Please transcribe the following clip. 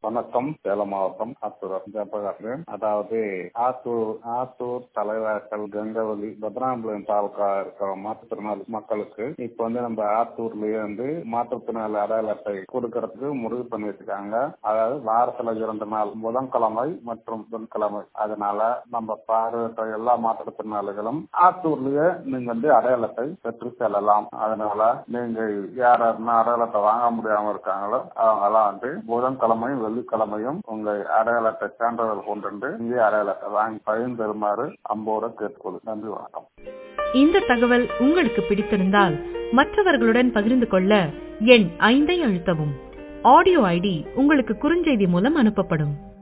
வணக்கம் சேலம் மாவட்டம் ஆத்தூர் ஜெயபிரகாஷ் அதாவது ஆத்தூர் ஆத்தூர் தலைவாசல் கங்கவலி பத்ராம்பலம் தாலுக்கா இருக்கிற மாற்றுத்திறனாளி மக்களுக்கு இப்ப வந்து நம்ம ஆத்தூர்லயே வந்து மாற்றுத்திறனாளி அடையாள அட்டை கொடுக்கறதுக்கு முடிவு பண்ணி வச்சிருக்காங்க அதாவது வாரத்துல இரண்டு நாள் புதன்கிழமை மற்றும் புதன்கிழமை அதனால நம்ம பார்வையற்ற எல்லா மாற்றுத்திறனாளிகளும் ஆத்தூர்லயே நீங்க வந்து அடையாள அட்டை பெற்று செல்லலாம் அதனால நீங்க யார் அடையாள அட்டை வாங்க முடியாம இருக்காங்களோ அவங்க எல்லாம் வந்து புதன்கிழமையும் வெள்ளிக்கிழமையும் உங்க அடையாள அட்டை சான்றிதழ் கொண்டு இங்கே அடையாள அட்டை வாங்கி பயன் பெறுமாறு அம்போட கேட்டுக்கொள்ளு நன்றி வணக்கம் இந்த தகவல் உங்களுக்கு பிடித்திருந்தால் மற்றவர்களுடன் பகிர்ந்து கொள்ள எண் ஐந்தை அழுத்தவும் ஆடியோ ஐடி உங்களுக்கு குறுஞ்செய்தி மூலம் அனுப்பப்படும்